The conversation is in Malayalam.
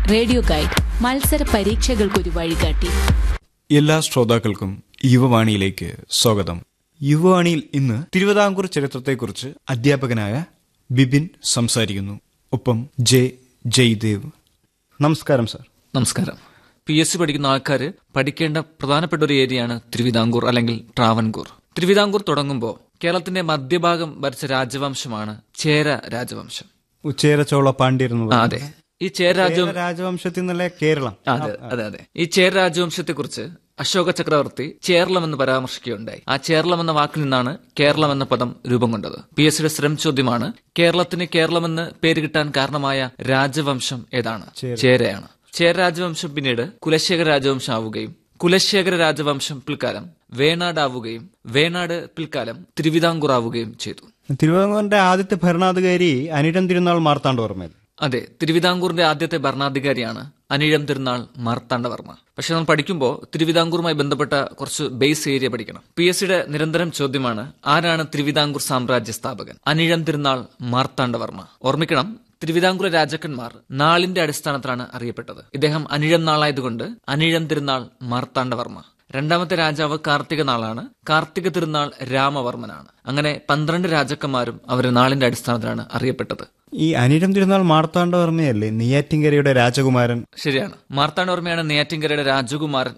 റേഡിയോ ഗൈഡ് മത്സര പരീക്ഷകൾക്കൊരു വഴികാട്ടി എല്ലാ ശ്രോതാക്കൾക്കും യുവവാണിയിലേക്ക് സ്വാഗതം യുവവാണിയിൽ ഇന്ന് തിരുവിതാംകൂർ ചരിത്രത്തെക്കുറിച്ച് അധ്യാപകനായ ബിപിൻ സംസാരിക്കുന്നു ഒപ്പം ജെ ജയ്ദേവ് നമസ്കാരം സാർ നമസ്കാരം പി എസ് സി പഠിക്കുന്ന ആൾക്കാർ പഠിക്കേണ്ട പ്രധാനപ്പെട്ട ഒരു ഏരിയയാണ് തിരുവിതാംകൂർ അല്ലെങ്കിൽ ട്രാവൻകൂർ തിരുവിതാംകൂർ തുടങ്ങുമ്പോൾ കേരളത്തിന്റെ മധ്യഭാഗം ഭരിച്ച രാജവംശമാണ് ചേര രാജവംശം ഉച്ചേര ചോള പാണ്ഡ്യർ എന്ന് ആ, പറയുന്നത്. അതെ ഈ ചേര രാജവം കേരള രാജവംശത്തിൽ നിന്നല്ലേ കേരളം ആ, അതെ അതെ അതെ ഈ ചേര രാജവംശത്തെക്കുറിച്ച് അശോക ചക്രവർത്തി ചേരളം എന്ന് പരാമർശിക്കുകയുണ്ടായി ആ ചേരളം എന്ന വാക്കിൽ നിന്നാണ് കേരളം എന്ന പദം രൂപം കൊണ്ടത് പി എസ് സിയുടെ സ്ഥിരം ചോദ്യമാണ് കേരളത്തിന് കേരളമെന്ന് പേര് കിട്ടാൻ കാരണമായ രാജവംശം ഏതാണ് ചേരയാണ് ചേര രാജവംശം പിന്നീട് കുലശേഖര രാജവംശം ആവുകയും കുലശേഖര രാജവംശം പിൽക്കാലം വേണാടാവുകയും വേണാട് പിൽക്കാലം തിരുവിതാംകൂർ ആവുകയും ചെയ്തു തിരുവിതാംകൂറിന്റെ ആദ്യത്തെ ഭരണാധികാരി അനിഴം തിരുനാൾ മാർത്താണ്ഡവർമ്മയിൽ അതെ തിരുവിതാംകൂറിന്റെ ആദ്യത്തെ ഭരണാധികാരിയാണ് അനിഴം തിരുനാൾ മാർത്താണ്ഡവർമ്മ പക്ഷെ നമ്മൾ പഠിക്കുമ്പോൾ തിരുവിതാംകൂറുമായി ബന്ധപ്പെട്ട കുറച്ച് ബേസ് ഏരിയ പഠിക്കണം പി എസ് സിയുടെ നിരന്തരം ചോദ്യമാണ് ആരാണ് തിരുവിതാംകൂർ സാമ്രാജ്യ സ്ഥാപകൻ അനിഴം തിരുനാൾ മാർത്താണ്ഡവർമ്മ ഓർമ്മിക്കണം തിരുവിതാംകൂർ രാജാക്കന്മാർ നാളിന്റെ അടിസ്ഥാനത്തിലാണ് അറിയപ്പെട്ടത് ഇദ്ദേഹം അനിഴം നാളായതുകൊണ്ട് അനിഴം തിരുനാൾ മാർത്താണ്ഡവർമ്മ രണ്ടാമത്തെ രാജാവ് കാർത്തിക നാളാണ് കാർത്തിക തിരുനാൾ രാമവർമ്മനാണ് അങ്ങനെ പന്ത്രണ്ട് രാജാക്കന്മാരും അവരുടെ നാളിന്റെ അടിസ്ഥാനത്തിലാണ് അറിയപ്പെട്ടത് ഈ അനിഴം തിരുനാൾ മാർത്താണ്ഡവർമ്മയല്ലേ നെയ്യാറ്റിൻകരയുടെ രാജകുമാരൻ ശരിയാണ് മാർത്താണ്ഡവർമ്മയാണ് നെയ്യാറ്റിൻകരയുടെ രാജകുമാരൻ